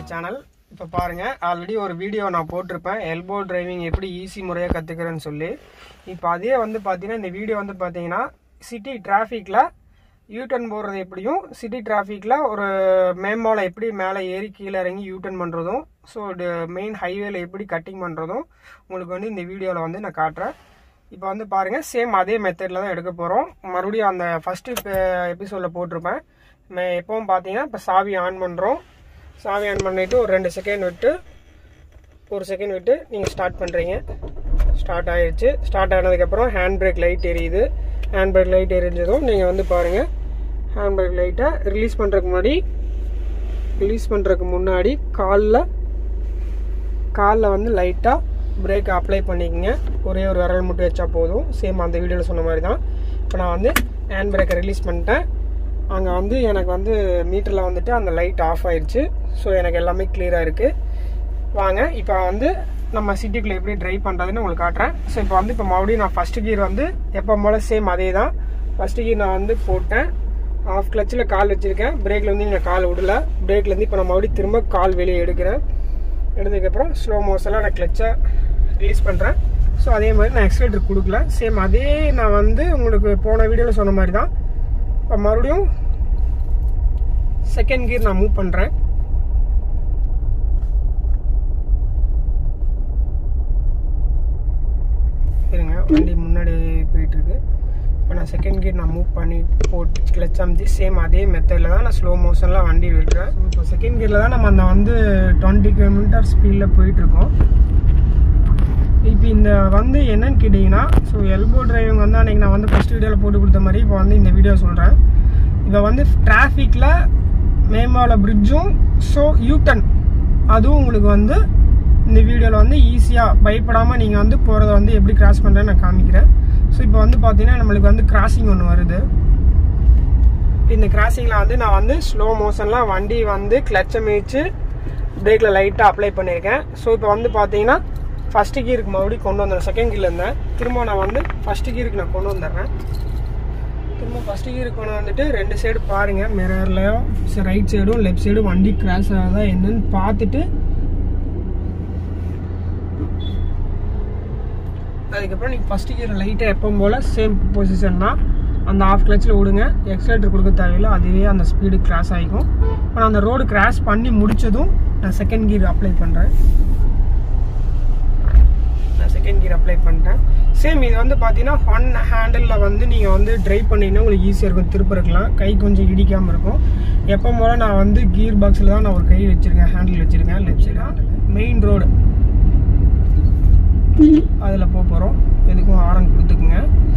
channel இப்போ பாருங்க already ஒரு வீடியோ நான் போட்டிருப்பேன் எல்போ டிரைவிங் எப்படி ஈஸி முறையாக கற்றுக்கிறேன்னு சொல்லி இப்போ அதே வந்து பார்த்தீங்கன்னா இந்த வீடியோ வந்து பார்த்தீங்கன்னா சிட்டி டிராஃபிக்கில் யூட்டர்ன் போடுறது எப்படியும் சிட்டி டிராஃபிக்கில் ஒரு மேம்பாலம் எப்படி மேலே ஏறி கீழே இறங்கி யூட்டர்ன் பண்ணுறதும் ஸோ மெயின் ஹைவேல எப்படி கட்டிங் பண்ணுறதும் உங்களுக்கு வந்து இந்த வீடியோவில் வந்து நான் காட்டுறேன் இப்போ வந்து பாருங்கள் சேம் அதே மெத்தடில் தான் எடுக்க போகிறோம் மறுபடியும் அந்த ஃபஸ்ட்டு எபிசோடில் போட்டிருப்பேன் மே- எப்பவும் பார்த்தீங்கன்னா இப்போ சாவி ஆன் பண்ணுறோம் சாவி ஆன் பண்ணிவிட்டு ஒரு ரெண்டு செகண்ட் விட்டு ஒரு செகண்ட் விட்டு நீங்கள் ஸ்டார்ட் பண்ணுறீங்க ஸ்டார்ட் ஆயிடுச்சு ஸ்டார்ட் ஆனதுக்கப்புறம் ஹேண்ட் பிரேக் லைட் எரியுது ஹேண்ட் பிரேக் லைட் எரிஞ்சதும் நீங்கள் வந்து பாருங்கள் ஹேண்ட் பிரேக் லைட்டை ரிலீஸ் பண்ணுறதுக்கு முன்னாடி ரிலீஸ் பண்ணுறதுக்கு முன்னாடி காலில் காலில் வந்து லைட்டாக பிரேக் அப்ளை பண்ணிக்கங்க ஒரே ஒரு விரல் மட்டும் வச்சா போதும் சேம் அந்த வீடியோவில் சொன்ன மாதிரி தான் இப்போ நான் வந்து ஹேண்ட் பிரேக்கை ரிலீஸ் பண்ணிட்டேன் அங்கே வந்து எனக்கு வந்து மீட்டரில் வந்துட்டு அந்த லைட் ஆஃப் ஆயிடுச்சு ஸோ எனக்கு எல்லாமே கிளியராக இருக்குது வாங்க இப்போ வந்து நம்ம சிட்டிக்குள்ளே எப்படி ட்ரைவ் பண்ணுறதுன்னு உங்களுக்கு காட்டுறேன் ஸோ இப்போ வந்து இப்போ மறுபடியும் நான் ஃபஸ்ட்டு கீர் வந்து எப்போ போல சேம் அதே தான் ஃபஸ்ட்டு கீர் நான் வந்து போட்டேன் ஆஃப் கிளச்சில் கால் வச்சுருக்கேன் பிரேக்கில் வந்து நான் கால் விடல பிரேக்லேருந்து இப்போ நான் மறுபடியும் திரும்ப கால் வெளியே எடுக்கிறேன் எடுத்ததுக்கப்புறம் ஸ்லோ மோஷனில் நான் கிளச்சை ரிலீஸ் பண்ணுறேன் ஸோ அதே மாதிரி நான் எக்ஸலேட்டர் கொடுக்கல சேம் அதே நான் வந்து உங்களுக்கு போன வீடியோவில் சொன்ன மாதிரி தான் இப்போ மறுபடியும் செகண்ட் கியர் நான் மூவ் பண்ணுறேன் இருங்க வண்டி முன்னாடி போயிட்டு இருக்கு இப்போ நான் செகண்ட் கியர் நான் மூவ் பண்ணி போட்டு கிளச் அமுத்தி சேம் அதே மெத்தடில் தான் நான் ஸ்லோ மோஷனில் வண்டி விடுறேன் இப்போ செகண்ட் கியரில் தான் நம்ம அந்த வந்து டுவெண்ட்டி கிலோமீட்டர் ஸ்பீடில் போயிட்டுருக்கோம் இப்போ இந்த வந்து என்னன்னு கேட்டிங்கன்னா ஸோ எல்போ டிரைவிங் வந்து அன்றைக்கி நான் வந்து ஃபஸ்ட் வீடியோவில் போட்டு கொடுத்த மாதிரி இப்போ வந்து இந்த வீடியோ சொல்கிறேன் இப்போ வந்து டிராஃபிக்கில் மேம்பால பிரிட்ஜும் ஸோ யூட்டன் அதுவும் உங்களுக்கு வந்து இந்த வீடியோவில் வந்து ஈஸியாக பயப்படாமல் நீங்கள் வந்து போகிறத வந்து எப்படி கிராஸ் பண்ணுறேன்னு நான் காமிக்கிறேன் ஸோ இப்போ வந்து பார்த்தீங்கன்னா நம்மளுக்கு வந்து கிராசிங் ஒன்று வருது இந்த கிராசிங்கில் வந்து நான் வந்து ஸ்லோ மோஷனில் வண்டி வந்து கிளச்சை மிதிச்சு பிரேக்கில் லைட்டாக அப்ளை பண்ணியிருக்கேன் ஸோ இப்போ வந்து பார்த்தீங்கன்னா ஃபஸ்ட்டு கீருக்கு மறுபடியும் கொண்டு வந்துடுறேன் செகண்ட் கீரில் இருந்தேன் திரும்ப நான் வந்து ஃபஸ்ட்டு கீருக்கு நான் கொண்டு வந்துடுறேன் திரும்ப ஃபஸ்ட்டு கீருக்கு கொண்டு வந்துட்டு ரெண்டு சைடு பாருங்கள் மிரர்லையும் ரைட் சைடும் லெஃப்ட் சைடும் வண்டி கிராஸ் ஆகுதா என்னன்னு பார்த்துட்டு அதுக்கப்புறம் நீங்கள் ஃபஸ்ட்டு கீரை லைட்டாக எப்பவும் போல் சேம் பொசிஷன்னா அந்த ஆஃப் கிளச்சில் விடுங்க எக்ஸலேட்டர் கொடுக்க தேவையில்லை அதுவே அந்த ஸ்பீடு கிராஸ் ஆகிக்கும் இப்போ நான் அந்த ரோடு கிராஸ் பண்ணி முடிச்சதும் நான் செகண்ட் கீர் அப்ளை பண்ணுறேன் நான் செகண்ட் கீர் அப்ளை பண்ணிட்டேன் சேம் இது வந்து பார்த்தீங்கன்னா ஒன் ஹேண்டிலில் வந்து நீங்கள் வந்து ட்ரைவ் பண்ணிங்கன்னா உங்களுக்கு ஈஸியாக இருக்கும் திருப்பறக்கலாம் கை கொஞ்சம் இடிக்காமல் இருக்கும் எப்போ போல் நான் வந்து கீர் பாக்ஸில் தான் நான் ஒரு கை வச்சுருக்கேன் ஹேண்டில் வச்சுருக்கேன் லெஃப்ட் சைடாக மெயின் ரோடு அதில் போக போகிறோம் எதுக்கும் ஆரன் கொடுத்துக்குங்க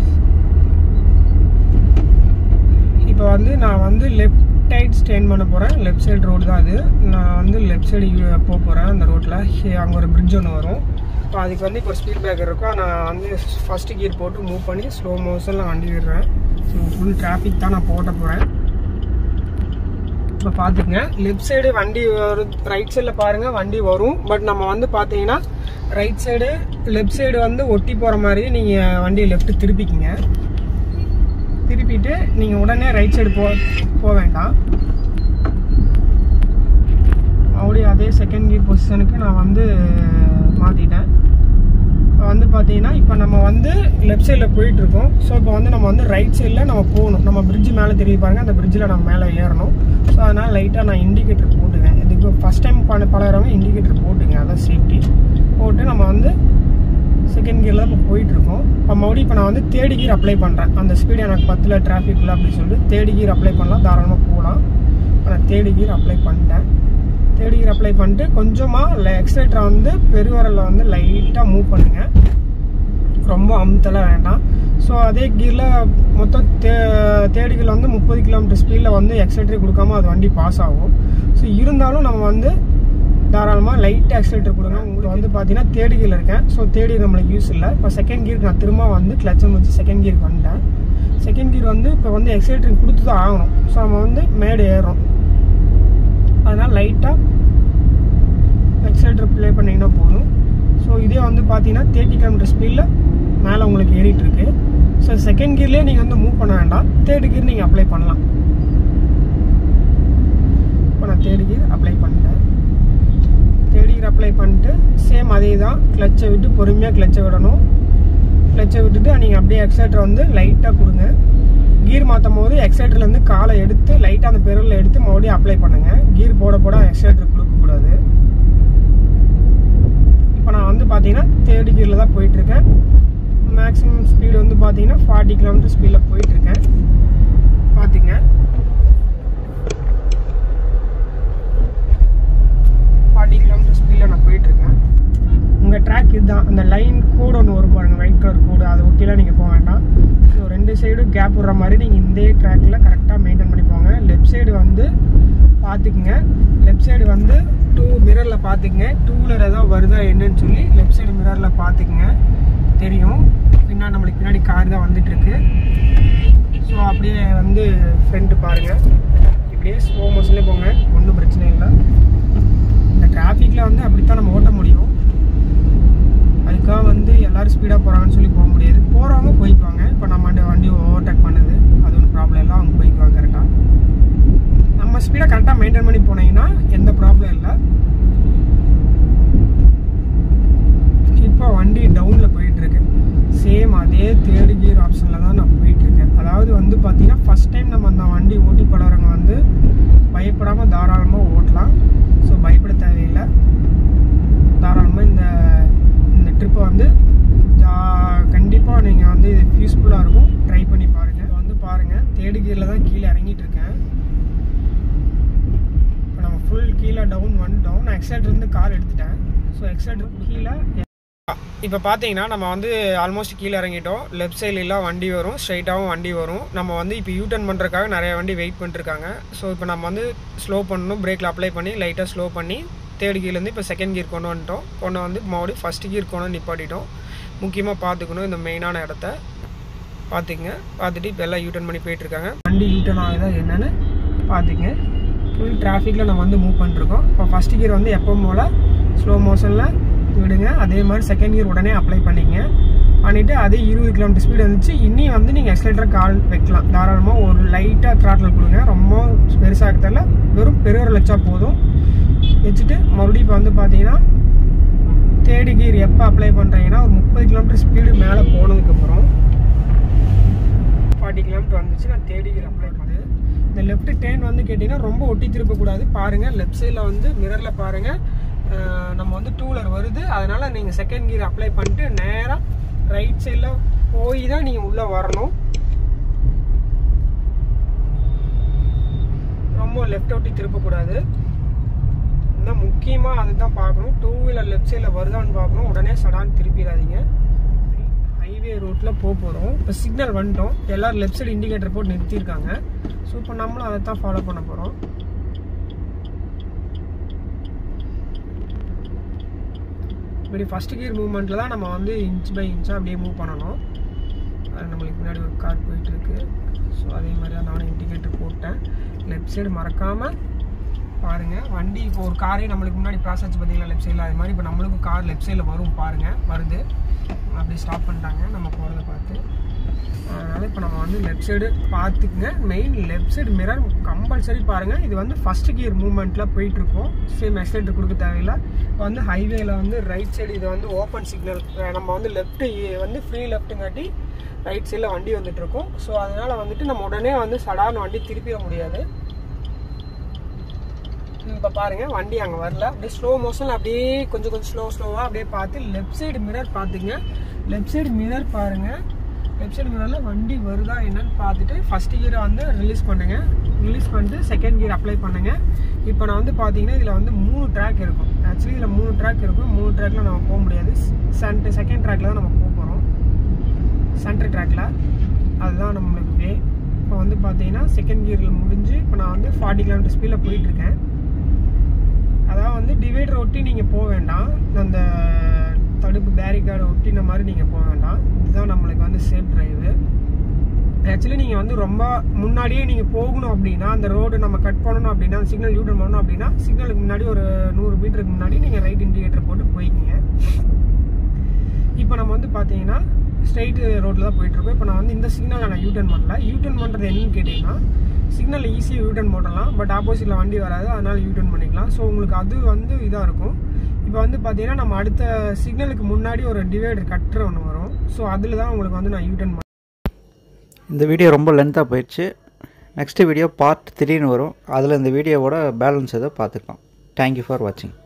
இப்போ வந்து நான் வந்து லெஃப்ட் சைட் ஸ்டேன் பண்ண போகிறேன் லெஃப்ட் சைடு ரோடு தான் அது நான் வந்து லெஃப்ட் சைடு போக போகிறேன் அந்த ரோட்டில் அங்கே ஒரு பிரிட்ஜ் ஒன்று வரும் இப்போ அதுக்கு வந்து இப்போ ஸ்பீட் பிரேக்கர் இருக்கும் நான் வந்து ஃபஸ்ட்டு கியர் போட்டு மூவ் பண்ணி ஸ்லோ மோஷனில் வண்டி விடுறேன் ஸோ ஃபுல் டிராஃபிக் தான் நான் போட்ட போகிறேன் இப்போ பார்த்துக்குங்க லெஃப்ட் சைடு வண்டி வரும் ரைட் சைடில் பாருங்கள் வண்டி வரும் பட் நம்ம வந்து பார்த்தீங்கன்னா ரைட் சைடு லெஃப்ட் சைடு வந்து ஒட்டி போகிற மாதிரி நீங்கள் வண்டியை லெஃப்ட் திருப்பிக்கிங்க திருப்பிட்டு நீங்கள் உடனே ரைட் சைடு போ போக வேண்டாம் மறுபடியும் அதே செகண்ட் கியர் பொசிஷனுக்கு நான் வந்து மாற்றிட்டேன் இப்போ வந்து பார்த்தீங்கன்னா இப்போ நம்ம வந்து லெஃப்ட் சைடில் போயிட்டுருக்கோம் ஸோ இப்போ வந்து நம்ம வந்து ரைட் சைடில் நம்ம போகணும் நம்ம பிரிட்ஜ் மேலே தெரிய பாருங்க அந்த பிரிட்ஜில் நம்ம மேலே ஏறணும் ஸோ அதனால் லைட்டாக நான் இண்டிகேட்டர் போட்டுவேன் இதுக்கு ஃபஸ்ட் டைம் பண்ண பழகிறவங்க இண்டிகேட்டர் போட்டுங்க அதான் சேஃப்டி போட்டு நம்ம வந்து செகண்ட் கியரில் இப்போ போயிட்டுருக்கோம் இப்போ மறுபடியும் இப்போ நான் வந்து தேர்ட் கியர் அப்ளை பண்ணுறேன் அந்த ஸ்பீடு எனக்கு பத்தில் டிராஃபிக்கில் அப்படின்னு சொல்லிட்டு தேர்ட் கியர் அப்ளை பண்ணலாம் தாராளமாக போகலாம் இப்போ நான் தேர்ட் கியர் அப்ளை பண்ணிட்டேன் தேர்ட் கியர் அப்ளை பண்ணிட்டு கொஞ்சமாக எக்ஸலேட்டரை வந்து பெருவரலில் வந்து லைட்டாக மூவ் பண்ணுங்கள் ரொம்ப அமுத்தலாம் வேண்டாம் ஸோ அதே கீரில் மொத்தம் தே தேர்ட் கீரில் வந்து முப்பது கிலோமீட்டர் ஸ்பீடில் வந்து எக்ஸலேட்டரே கொடுக்காம அது வண்டி பாஸ் ஆகும் ஸோ இருந்தாலும் நம்ம வந்து தாராளமாக லைட்டாக எக்ஸலேட்டர் கொடுங்க உங்களுக்கு வந்து பார்த்தீங்கன்னா தேர்ட் கீரில் இருக்கேன் ஸோ தேர்ட் கீர் நம்மளுக்கு யூஸ் இல்லை இப்போ செகண்ட் கீருக்கு நான் திரும்ப வந்து கிளச்சம் வச்சு செகண்ட் கீருக்கு வந்துட்டேன் செகண்ட் கீர் வந்து இப்போ வந்து எக்ஸலேட்டர் கொடுத்து தான் ஆகணும் ஸோ நம்ம வந்து மேடு ஏறுறோம் அதனால் லைட்டாக எக்ஸலேட்டர் ப்ளே பண்ணிங்கன்னா போதும் ஸோ இதே வந்து பார்த்தீங்கன்னா தேர்ட்டி கிலோமீட்டர் ஸ்பீடில் மேலே உங்களுக்கு ஏறிட்டு இருக்கு ஸோ செகண்ட் கியர்லேயே நீங்கள் வந்து மூவ் பண்ண வேண்டாம் தேர்ட் கியர் நீங்கள் அப்ளை பண்ணலாம் இப்போ நான் தேர்ட் கியர் அப்ளை பண்ணிட்டேன் சேம் அதே தான் கிளச்சை விட்டு பொறுமையாக கிளச்சை விடணும் கிளச்சை விட்டுட்டு நீங்கள் அப்படியே எக்ஸைட்டர் வந்து லைட்டாக கொடுங்க கீர் மாற்றும் போது எக்ஸைட்டர்லேருந்து காலை எடுத்து லைட்டாக அந்த பெரலில் எடுத்து மறுபடியும் அப்ளை பண்ணுங்கள் கீர் போட போட எக்ஸைட்டர் கொடுக்கக்கூடாது இப்போ நான் வந்து பார்த்தீங்கன்னா தேர்ட் கீரில் தான் போயிட்டுருக்கேன் மேக்ஸிமம் ஸ்பீடு வந்து பார்த்தீங்கன்னா ஃபார்ட்டி கிலோமீட்டர் ஸ்பீடில் போயிட்டுருக்கேன் பார்த்துங்க ஃபார்ட்டி கிலோமீட்டர் ஸ்பீடில் நான் போயிட்டுருக்கேன் உங்கள் ட்ராக் இதுதான் அந்த லைன் கோடு ஒன்று வரும் பாருங்கள் ஒயிட் கலர் கோடு அதை ஒட்டிலாம் நீங்கள் போக வேண்டாம் ஸோ ரெண்டு சைடும் கேப் விடுற மாதிரி நீங்கள் இந்த ட்ராக்கில் கரெக்டாக மெயின்டைன் பண்ணி போங்க லெஃப்ட் சைடு வந்து பார்த்துக்குங்க லெஃப்ட் சைடு வந்து டூ மிரரில் பார்த்துக்குங்க டூ வீலர் ஏதாவது வருதா என்னன்னு சொல்லி லெஃப்ட் சைடு மிரரில் பார்த்துக்குங்க தெரியும் பின்னாடி நம்மளுக்கு பின்னாடி கார் தான் வந்துட்டுருக்கு ஸோ அப்படியே வந்து ஃப்ரெண்டு பாருங்கள் இப்படியே ஸ்லோ மோஷன்லேயே போங்க ஒன்றும் பிரச்சனை இல்லை இந்த டிராஃபிக்கில் வந்து அப்படித்தான் நம்ம ஓட்ட முடியும் அதுக்காக வந்து எல்லாரும் ஸ்பீடாக போகிறாங்கன்னு சொல்லி போக முடியாது போகிறவங்க போய்க்குவாங்க இப்போ நம்ம வண்டி வண்டி ஓவர்டேக் பண்ணுது அது ஒன்றும் ப்ராப்ளம் இல்லை அவங்க போய்க்குவாங்க கரெக்டாக நம்ம ஸ்பீடை கரெக்டாக மெயின்டைன் பண்ணி போனீங்கன்னா எந்த ப்ராப்ளம் இல்லை இப்போ வண்டி டவுனில் போயிட்டுருக்கு சேம் அதே தேர்ட் கியர் ஆப்ஷனில் தான் நான் போயிட்டுருக்கேன் அதாவது வந்து பார்த்தீங்கன்னா ஃபஸ்ட் டைம் நம்ம அந்த வண்டி ஓட்டி பழகிறவங்க வந்து பயப்படாமல் தாராளமாக ஓட்டலாம் ஸோ பயப்பட தேவையில்லை தாராளமாக இந்த இந்த ட்ரிப்பை வந்து கண்டிப்பாக நீங்கள் வந்து இது யூஸ்ஃபுல்லாக இருக்கும் ட்ரை பண்ணி பாருங்கள் இப்போ வந்து பாருங்கள் தேர்ட் கியரில் தான் கீழே இறங்கிட்டு இருக்கேன் இப்போ நம்ம ஃபுல் கீழே டவுன் வந்துட்டோம் நான் எக்ஸைட்லேருந்து கார் எடுத்துட்டேன் ஸோ எக்ஸைட் கீழே இப்போ பார்த்தீங்கன்னா நம்ம வந்து ஆல்மோஸ்ட் கீழே இறங்கிட்டோம் லெஃப்ட் சைட்லலாம் வண்டி வரும் ஸ்ட்ரைட்டாகவும் வண்டி வரும் நம்ம வந்து இப்போ யூ டர்ன் பண்ணுறதுக்காக நிறைய வண்டி வெயிட் பண்ணிருக்காங்க ஸோ இப்போ நம்ம வந்து ஸ்லோ பண்ணணும் பிரேக்கில் அப்ளை பண்ணி லைட்டாக ஸ்லோ பண்ணி தேர்ட் கீர்லேருந்து இப்போ செகண்ட் கீர் கொண்டு வந்துட்டோம் கொண்டு வந்து மறுபடியும் ஃபஸ்ட் கீர் கொண்டு வந்து நிப்பாட்டிட்டோம் முக்கியமாக பார்த்துக்கணும் இந்த மெயினான இடத்த பார்த்துக்குங்க பார்த்துட்டு இப்போ எல்லாம் யூ டர்ன் பண்ணி போயிட்டுருக்காங்க வண்டி யூ டர்ன் ஆகுதா என்னென்னு பார்த்துங்க ஃபுல் டிராஃபிக்கில் நம்ம வந்து மூவ் பண்ணிருக்கோம் இப்போ ஃபஸ்ட் கீர் வந்து எப்பவும் போல் ஸ்லோ மோஷனில் விடுங்க அதே மாதிரி செகண்ட் கியர் உடனே அப்ளை பண்ணிங்க பண்ணிவிட்டு அதே இருபது கிலோமீட்டர் ஸ்பீடு வந்துச்சு இன்னி வந்து நீங்கள் எக்ஸலேட்டர் கால் வைக்கலாம் தாராளமாக ஒரு லைட்டாக த்ராட்டில் கொடுங்க ரொம்ப பெருசாக இருக்கிறதில்ல வெறும் பெருவரல் வச்சா போதும் வச்சுட்டு மறுபடியும் இப்போ வந்து பார்த்தீங்கன்னா தேர்டு கியர் எப்போ அப்ளை பண்ணுறீங்கன்னா ஒரு முப்பது கிலோமீட்டர் ஸ்பீடு மேலே போனதுக்கப்புறம் ஃபார்ட்டி கிலோமீட்டர் வந்துச்சு நான் தேர்டு கியர் அப்ளை பண்ணது இந்த லெஃப்ட் டேன் வந்து கேட்டிங்கன்னா ரொம்ப ஒட்டி திருப்பக்கூடாது பாருங்கள் லெஃப்ட் சைடில் வந்து மிரரில் பாருங்கள் நம்ம வந்து டூ வீலர் வருது அதனால் நீங்கள் செகண்ட் கியர் அப்ளை பண்ணிட்டு நேராக ரைட் சைடில் போய் தான் நீங்கள் உள்ளே வரணும் ரொம்ப லெஃப்ட் ஒட்டி திருப்பக்கூடாது இன்னும் முக்கியமாக அதுதான் பார்க்கணும் டூ வீலர் லெஃப்ட் சைடில் வருதான்னு பார்க்கணும் உடனே சடான் திருப்பிடாதீங்க ஹைவே ரோட்டில் போக போகிறோம் இப்போ சிக்னல் வந்துட்டோம் எல்லோரும் லெஃப்ட் சைடு இண்டிகேட்டர் போட்டு நிறுத்தியிருக்காங்க ஸோ இப்போ நம்மளும் அதை தான் ஃபாலோ பண்ண போகிறோம் இப்படி ஃபஸ்ட் கியர் மூவ்மெண்ட்டில் தான் நம்ம வந்து இன்ச் பை இன்ச்சாக அப்படியே மூவ் பண்ணணும் அது நம்மளுக்கு முன்னாடி ஒரு கார் போயிட்டுருக்கு ஸோ அதே மாதிரி தான் நானும் இண்டிகேட்டர் போட்டேன் லெஃப்ட் சைடு மறக்காமல் பாருங்கள் வண்டி இப்போ ஒரு காரே நம்மளுக்கு முன்னாடி ப்ராசஸ் பார்த்தீங்களா லெஃப்ட் சைடில் அது மாதிரி இப்போ நம்மளுக்கும் கார் லெஃப்ட் சைடில் வரும் பாருங்கள் வருது அப்படி ஸ்டாப் பண்ணிட்டாங்க நம்ம போகிறத பார்த்து அதனால் இப்போ நம்ம வந்து லெஃப்ட் சைடு பார்த்துக்குங்க main left side mirror compulsory பாருங்கள் இது வந்து ஃபஸ்ட் கியர் மூவ்மெண்ட்டில் போயிட்டுருக்கோம் சேம் எக்ஸைட்டர் கொடுக்க தேவையில்லை இப்போ வந்து ஹைவேல வந்து ரைட் சைடு இது வந்து ஓப்பன் சிக்னல் நம்ம வந்து லெஃப்ட்டு வந்து ஃப்ரீ லெஃப்ட்டுங்காட்டி ரைட் சைடில் வண்டி வந்துட்டுருக்கோம் ஸோ அதனால் வந்துட்டு நம்ம உடனே வந்து சடான வண்டி திருப்பிட முடியாது இப்போ பாருங்கள் வண்டி அங்கே வரல அப்படியே ஸ்லோ மோஷனில் அப்படியே கொஞ்சம் கொஞ்சம் ஸ்லோ ஸ்லோவாக அப்படியே பார்த்து லெஃப்ட் சைடு மிரர் பார்த்துங்க லெஃப்ட் சைடு மிரர் பாருங்கள் லெஃப்ட் சைடு மிரரில் வண்டி வருதா என்னன்னு பார்த்துட்டு ஃபஸ்ட் கியரை வந்து ரிலீஸ் பண்ணுங்க ரிலீஸ் பண்ணிட்டு செகண்ட் கியர் அப்ளை பண்ணுங்க இப்போ நான் வந்து பார்த்தீங்கன்னா இதில் வந்து மூணு ட்ராக் இருக்கும் ஆக்சுவலி இதில் மூணு ட்ராக் இருக்கும் மூணு ட்ராக்ல நம்ம போக முடியாது சென்டர் செகண்ட் ட்ராக்ல தான் நம்ம போக போகிறோம் சென்டர் ட்ராக்ல அதுதான் நம்மளுக்கு வே இப்போ வந்து பார்த்தீங்கன்னா செகண்ட் கியரில் முடிஞ்சு இப்போ நான் வந்து ஃபார்ட்டி கிலோமீட்டர் ஸ்பீடில் போயிட்டுருக்கேன் அதாவது வந்து டிவைடர் ஒட்டி நீங்கள் போக வேண்டாம் அந்த தடுப்பு பேரிகார்டு ஒட்டின மாதிரி நீங்கள் போக வேண்டாம் இதுதான் நம்மளுக்கு வந்து சேஃப் டிரைவு ஆக்சுவலி நீங்கள் வந்து ரொம்ப முன்னாடியே நீங்கள் போகணும் அப்படின்னா அந்த ரோடு நம்ம கட் பண்ணணும் அப்படின்னா சிக்னல் யூட்டன் பண்ணணும் அப்படின்னா சிக்னலுக்கு முன்னாடி ஒரு நூறு மீட்டருக்கு முன்னாடி நீங்கள் ரைட் இண்டிகேட்டர் போட்டு போய்க்கிங்க இப்போ நம்ம வந்து பார்த்தீங்கன்னா ஸ்ட்ரைட் ரோட்டில் தான் போயிட்டுருக்கோம் இப்போ நான் வந்து இந்த சிக்னலை நான் யூட்டன் பண்ணல யூட்டன் பண்ணுறது என்னன்னு கேட்டிங்கன்னா சிக்னலில் ஈஸியாக யூட்டன் போடலாம் பட் ஆப்போசிட்டில் வண்டி வராது அதனால் யூட்டன் பண்ணிக்கலாம் ஸோ உங்களுக்கு அது வந்து இதாக இருக்கும் இப்போ வந்து பார்த்தீங்கன்னா நம்ம அடுத்த சிக்னலுக்கு முன்னாடி ஒரு டிவைடர் கட்டுற ஒன்று வரும் ஸோ அதில் தான் உங்களுக்கு வந்து நான் யூட்டன் இந்த வீடியோ ரொம்ப லென்த்தாக போயிடுச்சு நெக்ஸ்ட் வீடியோ பார்ட் த்ரீன்னு வரும் அதில் இந்த வீடியோவோட பேலன்ஸ் எதை பார்த்துக்கலாம் தேங்க்யூ ஃபார் வாட்சிங்